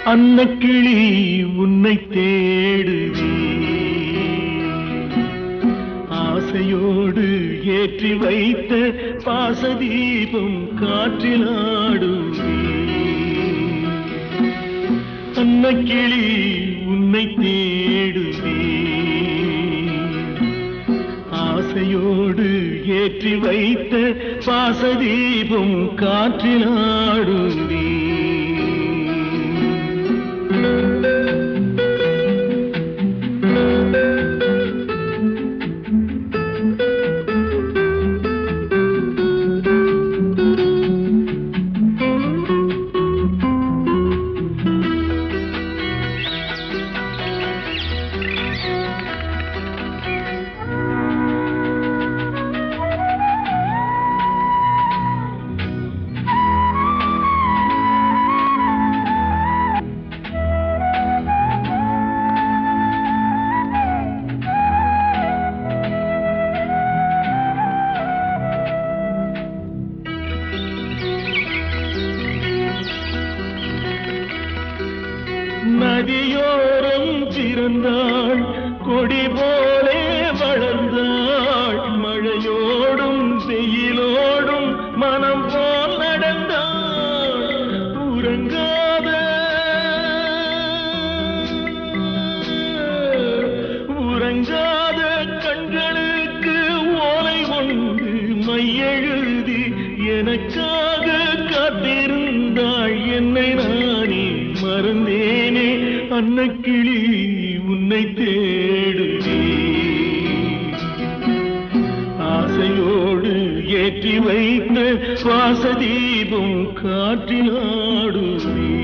அன்னக்கிளி உன்னை தேடுவே ஆசையோடு ஏற்றி வைத்த பாசதீபம் காற்றிலாடுவே அன்னக்கிளி உன்னை தேடுவே ஆசையோடு ஏற்றி வைத்த பாசதீபம் காற்றிலாடுவே நதியோரம் பிறந்தாள் கொடி போலே வளர்ந்தாள் மழையோடும் வெயிலோடும் மனம் போல் நடந்தாள் உறங்காத உறங்காத கண்களுக்கு ஓலை ஒன்று மையெழுதி எனக்காக காத்திருந்தாள் என்னை நானே மறந்தேனே அன்னக்கிளி உன்னை தேடுவே ஆசையோடு ஏற்றி வைத்த சுவாசதீபம் காற்றினாடுவே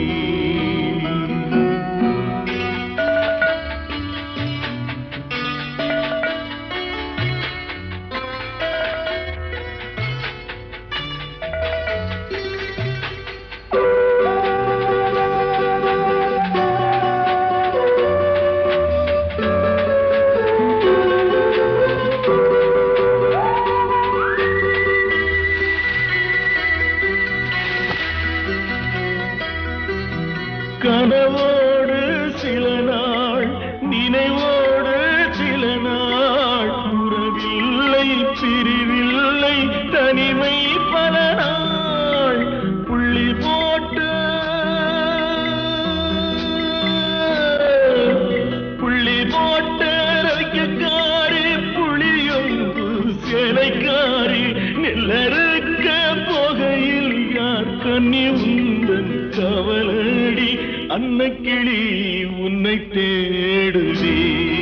கனவோடு சில நாள் நினைவோடு சில நாள் உறவில்லை பிரிவில்லை தனிமை பல நாள் புள்ளி போட்டு புள்ளி போட்ட ரவிக்கக்காரி புளியொன்று சேலைக்காரி நெல்லறுக்க போகையில் யார் கண்ணி உந்தன் கவலடி அன்னக்கிளி உன்னை தேடுவே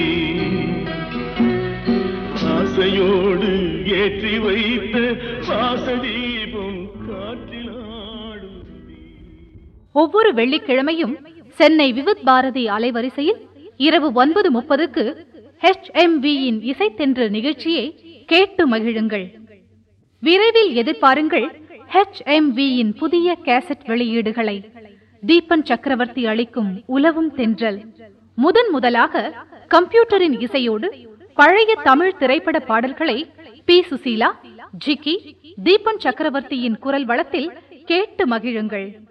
ஆசையோடு ஏற்றி வைத்த பாசதீபம் காற்றிலாடுவே ஒவ்வொரு வெள்ளிக்கிழமையும் சென்னை விவித் பாரதி அலைவரிசையில் இரவு ஒன்பது முப்பதுக்கு ஹெச்எம்வியின் இசைத்தென்று நிகழ்ச்சியை கேட்டு மகிழுங்கள் விரைவில் எதிர்பாருங்கள் ஹெச்எம்வியின் புதிய கேசட் வெளியீடுகளை தீபன் சக்கரவர்த்தி அளிக்கும் உலவும் தென்றல் முதன் முதலாக கம்ப்யூட்டரின் இசையோடு பழைய தமிழ் திரைப்பட பாடல்களை பி சுசீலா ஜிக்கி தீபன் சக்கரவர்த்தியின் குரல் வளத்தில் கேட்டு மகிழுங்கள்